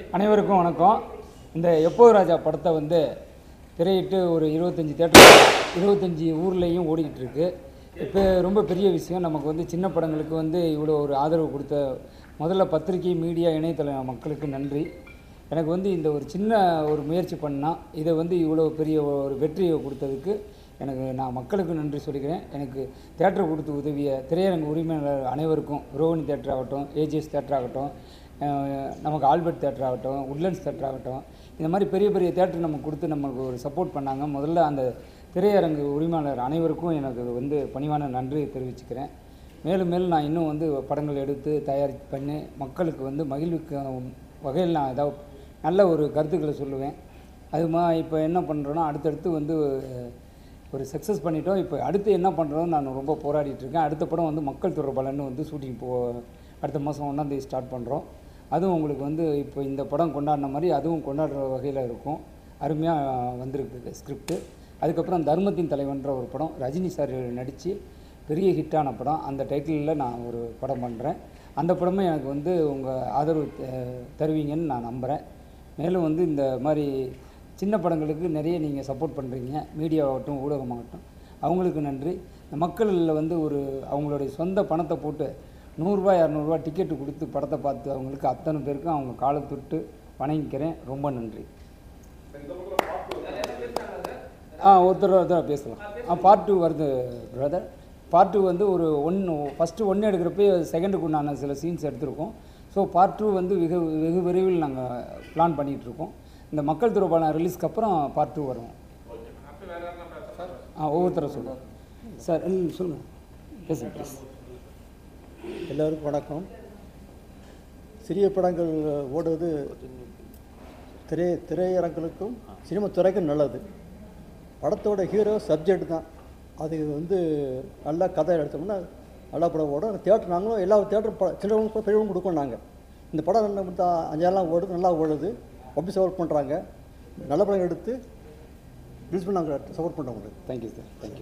அனைவருக்கும் வணக்கம் இந்த எப்போது ராஜா படத்தை வந்து திரையிட்டு ஒரு இருபத்தஞ்சி தேட்டர் இருபத்தஞ்சி ஊர்லேயும் ஓடிக்கிட்டு இருக்கு இப்போ ரொம்ப பெரிய விஷயம் நமக்கு வந்து சின்ன படங்களுக்கு வந்து இவ்வளோ ஒரு ஆதரவு கொடுத்த முதல்ல பத்திரிகை மீடியா இணையதள மக்களுக்கு நன்றி எனக்கு வந்து இந்த ஒரு சின்ன ஒரு முயற்சி பண்ணால் இதை வந்து இவ்வளோ பெரிய ஒரு வெற்றியை கொடுத்ததுக்கு எனக்கு நான் மக்களுக்கு நன்றி சொல்லிக்கிறேன் எனக்கு தேட்டர் கொடுத்து உதவிய திரையரங்கு உரிமையாளர் அனைவருக்கும் ரோஹினி தேட்டர் ஆகட்டும் ஏஜிஎஸ் தேட்டர் ஆகட்டும் அஹ் நமக்கு ஆல்பர்ட் தேட்டர் ஆகட்டும் உட்லண்ட்ஸ் தேட்டர் ஆகட்டும் இந்த மாதிரி பெரிய பெரிய தேட்டர் நமக்கு கொடுத்து நம்மளுக்கு ஒரு சப்போர்ட் பண்ணாங்க முதல்ல அந்த திரையரங்கு உரிமையாளர் அனைவருக்கும் எனக்கு வந்து பணிவான நன்றி தெரிவிச்சுக்கிறேன் மேலும் மேலும் நான் இன்னும் வந்து படங்கள் எடுத்து தயார் பண்ணி மக்களுக்கு வந்து மகிழ்விக்கும் வகையில் நான் ஏதாவது நல்ல ஒரு கருத்துக்களை சொல்லுவேன் அது மா இப்போ என்ன பண்ணுறோன்னா அடுத்தடுத்து வந்து ஒரு சக்ஸஸ் பண்ணிட்டோம் இப்போ அடுத்து என்ன பண்ணுறோம் நான் ரொம்ப போராடிட்டு இருக்கேன் அடுத்த படம் வந்து மக்கள் தொடர்பாளன்னு வந்து ஷூட்டிங் போ அடுத்த மாதம் ஒன்றாந்தேதி ஸ்டார்ட் பண்ணுறோம் அதுவும் உங்களுக்கு வந்து இப்போ இந்த படம் கொண்டாடின மாதிரி அதுவும் கொண்டாடுற வகையில் இருக்கும் அருமையாக வந்திருக்கு ஸ்கிரிப்ட் அதுக்கப்புறம் தர்மத்தின் தலைவன்ற ஒரு படம் ரஜினி சார் நடித்து பெரிய ஹிட்டான படம் அந்த டைட்டிலில் நான் ஒரு படம் பண்ணுறேன் அந்த படமும் எனக்கு வந்து உங்கள் ஆதரவு த- தருவீங்கன்னு நான் நம்புகிறேன் மேலும் வந்து இந்த மாதிரி சின்ன படங்களுக்கு நிறைய நீங்கள் சப்போர்ட் பண்ணுறீங்க மீடியாவாகட்டும் ஊடகமாகட்டும் அவங்களுக்கு நன்றி இந்த மக்களில் வந்து ஒரு அவங்களுடைய சொந்த பணத்தை போட்டு நூறுரூவா இரநூறுவா டிக்கெட்டு கொடுத்து படத்தை பார்த்து அவங்களுக்கு அத்தனை பேருக்கும் அவங்க காலை தொட்டு வணங்கிக்கிறேன் ரொம்ப நன்றி ஆ ஒருத்தர் ஒருத்தர் பேசலாம் ஆ பார்ட் டூ வருது பிரதர் பார்ட் டூ வந்து ஒரு ஒன்று ஃபஸ்ட்டு ஒன்று எடுக்கிறப்ப செகண்டுக்கு உண்டான சில சீன்ஸ் எடுத்திருக்கோம் ஸோ பார்ட் டூ வந்து வெகு வெகு விரைவில் நாங்கள் பிளான் பண்ணிகிட்ருக்கோம் இந்த மக்கள் தொடர்பான ரிலீஸ்க்கு அப்புறம் பார்ட் டூ வரும் ஆ ஒவ்வொருத்தரை சொல்லுங்கள் சார் ம் சொல்லுங்கள் பேசுங்க ப்ளீஸ் எல்லோருக்கும் வணக்கம் சிறிய படங்கள் ஓடுவது திரை திரையரங்களுக்கும் சினிமா துறைக்கும் நல்லது படத்தோட ஹீரோ சப்ஜெக்ட் தான் அது வந்து நல்லா கதை எடுத்தோம்னா நல்லா படம் ஓடும் தேட்டர் நாங்களும் எல்லா தேட்டரும் படம் சின்னவங்களுக்கும் பெரியவங்களும் கொடுக்கோம் நாங்கள் இந்த படம் என்ன கொடுத்தா அஞ்சாலாம் ஓடுது நல்லா ஓடுது பப்ளிக் சப்போர்ட் பண்ணுறாங்க நல்ல படம் எடுத்து ரிலீஸ் பண்ணி நாங்கள் சப்போர்ட் பண்ணுறோம் உங்களுக்கு தேங்க்யூ சார் தேங்க்யூ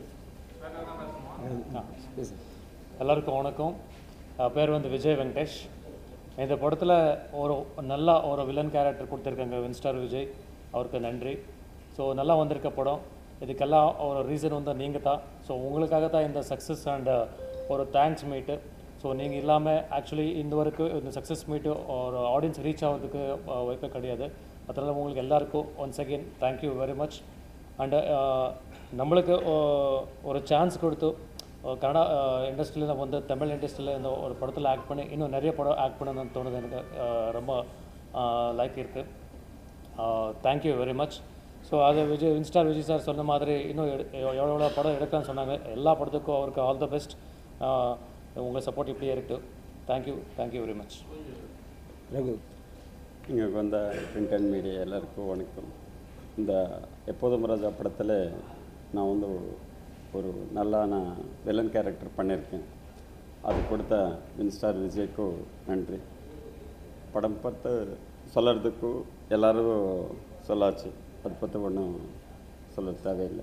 பேசுங்க எல்லாருக்கும் வணக்கம் என் பேர் வந்து விஜய் வெங்கடேஷ் இந்த படத்தில் ஒரு நல்லா ஒரு வில்லன் கேரக்டர் கொடுத்துருக்காங்க வின்ஸ்டார் விஜய் அவருக்கு நன்றி ஸோ நல்லா வந்திருக்க படம் இதுக்கெல்லாம் ஒரு ரீசன் வந்து நீங்கள் தான் ஸோ உங்களுக்காக தான் இந்த சக்ஸஸ் அண்ட் ஒரு தேங்க்ஸ் மீட்டு ஸோ நீங்கள் இல்லாமல் ஆக்சுவலி இந்த வரைக்கும் இந்த சக்ஸஸ் மீட்டு ஒரு ஆடியன்ஸ் ரீச் ஆகிறதுக்கு அஹ், வாய்ப்பே கிடையாது அதனால் உங்களுக்கு எல்லாருக்கும் once again thank you very much and நம்மளுக்கு அஹ், ஒரு சான்ஸ் கொடுத்து அஹ், கன்னடா இண்டஸ்ட்ரியில் நம்ம வந்து தமிழ் இண்டஸ்ட்ரியில் இந்த ஒரு படத்தில் ஆக்ட் பண்ணி இன்னும் நிறைய படம் ஆக்ட் பண்ணணும்னு தோணுது எனக்கு அஹ், ரொம்ப லைக் இருக்குது தேங்க்யூ வெரி மச் ஸோ அது விஜய் இன்ஸ்டார் விஜய் சார் சொன்ன மாதிரி இன்னும் எடு- எவ்வளோ எவ்வளோ படம் எடுக்கலாம்னு சொன்னாங்க எல்லா படத்துக்கும் அவருக்கு ஆல் த பெஸ்ட் உங்கள் சப்போர்ட் இப்படியே இருக்குது thank you thank you very much Raghu இங்கே வந்த பிரிண்ட் அண்ட் மீடியா எல்லாருக்கும் வணக்கம் இந்த எப்போதும் ராஜா படத்தில் நான் வந்து ஒரு நல்லான வில்லன் கேரக்டர் பண்ணியிருக்கேன் அது கொடுத்த மின்ஸ்டார் விஜய்க்கும் நன்றி படம் பார்த்து சொல்லறதுக்கும் எல்லாரும் சொல்லாச்சு அதை பற்றி ஒன்றும் சொல்ல தேவையில்லை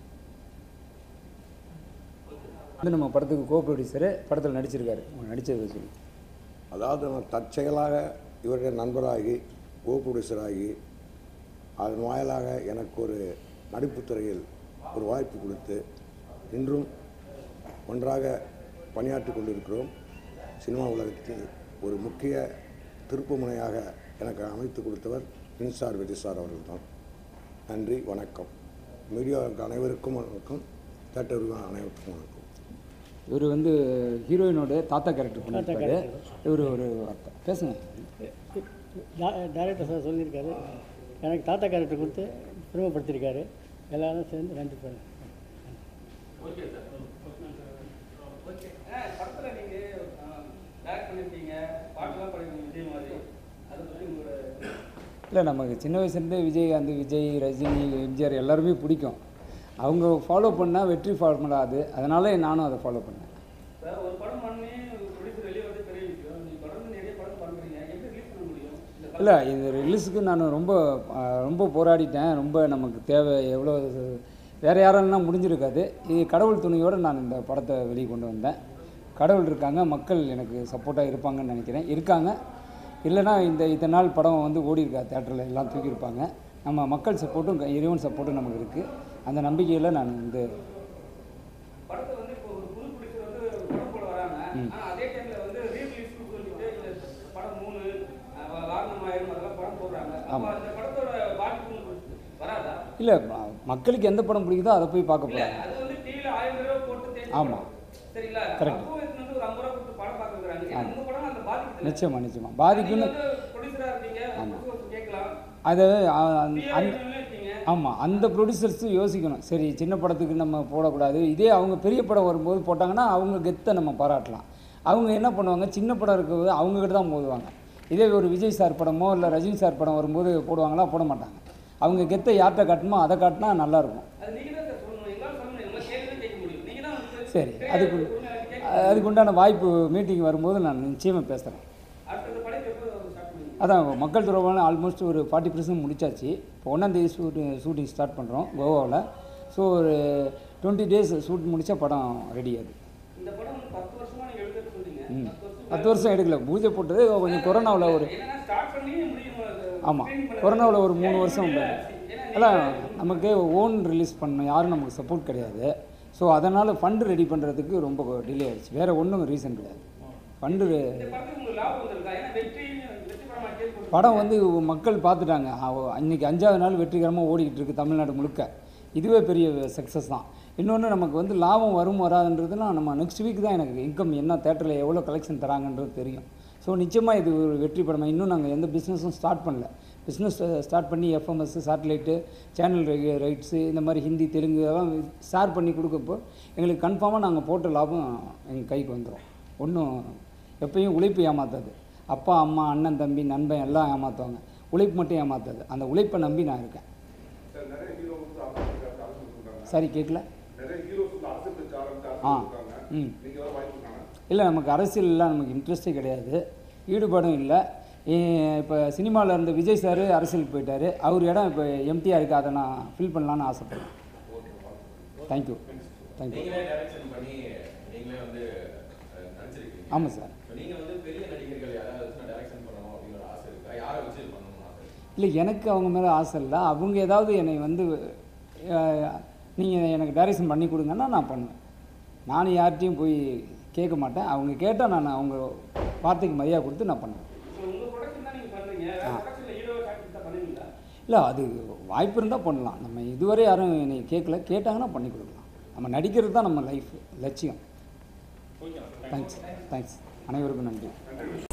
வந்து நம்ம படத்துக்கு கோ ப்ரொடியூசரு படத்தில் நடிச்சிருக்காரு அவங்க நடிச்சதை சொல்லு அதாவது நான் தற்செயலாக இவருடைய நண்பராகி கோ ப்ரொடியூசராகி அதன் வாயிலாக எனக்கு ஒரு நடிப்புத் துறையில் ஒரு வாய்ப்பு கொடுத்து இன்றும் ஒன்றாக பணியாற்றி கொண்டிருக்கிறோம் சினிமா உலகத்தில் ஒரு முக்கிய திருப்புமுனையாக எனக்கு அமைத்து கொடுத்தவர் மின்சார் விஜய் சார் அவர்கள்தான் நன்றி வணக்கம் மீடியாவுக்கு அனைவருக்கும் வணக்கம் தேட்டர் அனைவருக்கும் வணக்கம் இவர் வந்து ஹீரோயினோட தாத்தா கேரக்டர் பண்ணியிருப்பாரு இவர் ஒரு வார்த்தை பேசுங்க டேரக்டர் சார் சொல்லியிருக்காரு எனக்கு தாத்தா கேரக்டர் கொடுத்து பெருமைப்படுத்தியிருக்காரு எல்லாரும் சேர்ந்து நன்றி பண்ணுறேன் படத்தில் நீங்கள் டேரக்ட் பண்ணியிருக்கீங்க பாட்டெல்லாம் பண்ணியிருக்கீங்க விஜய் மாதிரி அதை பற்றி உங்களோட இல்லை நமக்கு சின்ன வயசுலேருந்தே விஜயகாந்த் விஜய் ரஜினி எம்ஜிஆர் எல்லாருமே பிடிக்கும் அவங்க ஃபாலோ பண்ணால் வெற்றி ஃபார்முலா அது அதனால நானும் அதை ஃபாலோ பண்ணேன் இப்போ ஒரு படம் பண்ணி ஒரு ப்ரொடியூசர் வெளியே வந்து பெரிய விஷயம் நீங்கள் தொடர்ந்து நிறைய படம் பண்ணுறீங்க எப்படி ரிலீஸ் பண்ண முடியும் இந்த இல்லை இது ரிலீஸுக்கு நான் ரொம்ப அஹ், ரொம்ப போராடிட்டேன் ரொம்ப நமக்கு தேவை எவ்வளோ வேறு யாரெல்லாம் முடிஞ்சிருக்காது இது கடவுள் துணையோடு நான் இந்த படத்தை வெளியே கொண்டு வந்தேன் கடவுள் இருக்காங்க மக்கள் எனக்கு சப்போர்ட்டாக இருப்பாங்கன்னு நினைக்கிறேன் இருக்காங்க இல்லைன்னா இந்த இத்தனை நாள் படம் வந்து ஓடி இருக்கா தேட்டரில் எல்லாம் தூக்கியிருப்பாங்க நம்ம மக்கள் சப்போர்ட்டும் இறைவன் சப்போர்ட்டும் நமக்கு இருக்குது அந்த நம்பிக்கையில் நான் வந்து படத்தை வந்து இப்போ ஒரு புது ப்ரொடியூசர் வந்து ஒரு படம் போட வராங்க ஆனா அதே டைம்ல வந்து ரீரிலீஸ்க்கு சொல்லிட்டு இந்த படம் மூணு அஹ், வாரணமாயிரம் அதெல்லாம் படம் போடுறாங்க அப்போ அந்த படத்தோட பாதிப்பு உங்களுக்கு வராதா இல்லை மக்களுக்கு எந்த படம் பிடிக்குதோ அதை போய் பார்க்க இல்ல போகிறாங்க அது வந்து டிவில ஆயிரம் தடவை போட்டு தேய்ச்சி ஆமா. போடுறோம். சரிங்களா Correct. அப்போ இது வந்து ஒரு ஐம்பது ரூபா கொடுத்து படம் பார்க்க வைக்கிறாங்க ஏன்னா உங்க படம் அந்த பாதிக்குது நிச்சயமா நிச்சயமா பாதிக்குன்னு ப்ரொடியூசரா இருக்கீங்க producer கேட்கலாம் அதை அ- அந்த PR review-ல இருக்கீங்க ஆமாம் அந்த ப்ரொடியூசர்ஸும் யோசிக்கணும் சரி சின்ன படத்துக்கு நம்ம போடக்கூடாது இதே அவங்க பெரிய படம் வரும்போது போட்டாங்கன்னா அவங்க கெத்தை நம்ம பாராட்டலாம் அவங்க என்ன பண்ணுவாங்க சின்ன படம் இருக்கும்போது அவங்கக்கிட்ட தான் போடுவாங்க இதே ஒரு விஜய் சார் படமோ இல்லை ரஜினி சார் படம் வரும்போது போடுவாங்களா போட மாட்டாங்க அவங்க கெத்தை யார்கிட்ட காட்டணுமோ அதை காட்டினா நல்லாயிருக்கும் அது நீங்க தான் சார் சொல்லணும் எங்களால் சொல்ல முடியும் எங்களை கேள்வி கேட்க முடியும் நீங்க தான் வந்து சரி திரையுலக அதுக்கு உரிமையாளர் கேட்க அதுக்கு உண்டான வாய்ப்பு மீட்டிங் வரும்போது நான் நிச்சயமாக பேசுகிறேன் அடுத்தது படைப்பு எப்போ ஸ்டார்ட் பண்ணுவீங்க அதான் மக்கள் தொடர்பான ஆல்மோஸ்ட் ஒரு ஃபார்ட்டி பர்சன்ட் முடிச்சாச்சு இப்போ ஒன்றாந்தேதி ஷூட்டிங் ஷூட்டிங் ஸ்டார்ட் பண்ணுறோம் கோவாவில் ஸோ ஒரு டுவெண்ட்டி டேஸ் ஷூட் முடித்தா படம் ரெடி ஆகுது இந்த படம் வந்து பத்து வருஷமா நீங்க எடுக்கிறது சொல்றீங்க ம் பத்து வருஷம் பத்து வருஷம் எடுக்கல பூஜை போட்டது கொஞ்சம் கொரோனாவில் ஒரு என்னன்னா ஸ்டார்ட் பண்ணி முடியும் அது ஆமாம் screening பண்ண- கொரோனாவில் ஒரு மூணு வருஷம் ஏன்னா உண்டு நீங்க- அதான் நமக்கு ஓன் ரிலீஸ் பண்ண யாரும் நமக்கு சப்போர்ட் கிடையாது ஸோ அதனால் ஃபண்டு ரெடி பண்ணுறதுக்கு ரொம்ப டிலே ஆயிடுச்சு வேறு ஒன்றும் ரீசன் கிடையாது ஃபண்டு இந்த படத்துக்கு உங்களுக்கு லாபம் வந்திருக்கா ஏன்னா வெற்றி வெற்றி படமா கேள்வி படம் வந்து மக்கள் பார்த்துட்டாங்க அவ- இன்னைக்கு அஞ்சாவது நாள் வெற்றிகரமாக ஓடிக்கிட்டு இருக்கு தமிழ்நாடு முழுக்க இதுவே பெரிய சக்ஸஸ் தான் இன்னொன்று நமக்கு வந்து லாபம் வரும் வராதுன்றதுலாம் நம்ம நெக்ஸ்ட் வீக் தான் எனக்கு இன்கம் என்ன தேட்டரில் எவ்வளோ கலெக்ஷன் தராங்கன்றது தெரியும் ஸோ நிச்சயமாக இது ஒரு வெற்றி படமா இன்னும் நாங்கள் எந்த பிஸ்னஸும் ஸ்டார்ட் பண்ணல பிஸ்னஸ் ஸ்டார்ட் பண்ணி எஃப்எம்எஸ் சேட்டலைட்டு சேனல் ரைட்ஸு இந்த மாதிரி ஹிந்தி தெலுங்கு அதெல்லாம் ஷேர் பண்ணி கொடுக்கப்போ எங்களுக்கு கன்ஃபார்மாக நாங்கள் போட்ட லாபம் எங்கள் கைக்கு வந்துடும் ஒன்றும் எப்பயும் உழைப்பு ஏமாத்தாது அப்பா அம்மா அண்ணன் தம்பி நண்பன் எல்லாம் ஏமாற்றுவாங்க உழைப்பு மட்டும் ஏமாத்தாது அந்த உழைப்பை நம்பி நான் இருக்கேன் சரி கேட்கல ஆ ம் இல்லை நமக்கு அரசியல்லாம் நமக்கு இன்ட்ரெஸ்டே கிடையாது ஈடுபாடும் இல்லை இப்போ சினிமாவில் இருந்த விஜய் சார் அரசியலுக்கு போயிட்டார் அவர் இடம் இப்போ எம்டியாக இருக்குது அதை நான் ஃபில் பண்ணலான்னு ஆசைப்பட்றேன் தேங்க்யூ தேங்க்யூ நீங்களே டைரக்ஷன் பண்ணி நீங்களே வந்து அஹ், நடிச்சிருக்கீங்க ஆமாம் சார் So, நீங்க வந்து பெரிய நடிகர்கள் யாராவது வச்சு டைரக்ஷன் பண்ணணும் அப்படின்னு ஒரு ஆசை இருக்கா யாரை வச்சு இது பண்ணணும்னு ஆசை இருக்கு? இல்லை எனக்கு அவங்க மேலே ஆசை இல்லை அவங்க ஏதாவது என்னை வந்து நீங்கள் எனக்கு டைரக்ஷன் பண்ணி கொடுங்கன்னா நான் பண்ணுவேன் நான் யார்கிட்டையும் போய் கேட்க மாட்டேன் அவங்க கேட்டால் நான் அவங்க வார்த்தைக்கு மரியாதை கொடுத்து நான் பண்ணுவேன் இப்போ உங்க ப்ரொடக்ஷன் தான் நீங்க பண்றீங்க வேற ப்ரொடக்ஷன்ல ஹீரோ காட்டி தான் பண்ணுவீங்களா இல்லை அது வாய்ப்பு இருந்தால் பண்ணலாம் நம்ம இதுவரை யாரும் என்னை கேட்கல கேட்டாங்கன்னா பண்ணி கொடுக்கலாம் நம்ம நடிக்கிறது தான் நம்ம லைஃப் லட்சியம் தேங்க்ஸ் தேங்க்ஸ் அனைவருக்கும் நன்றி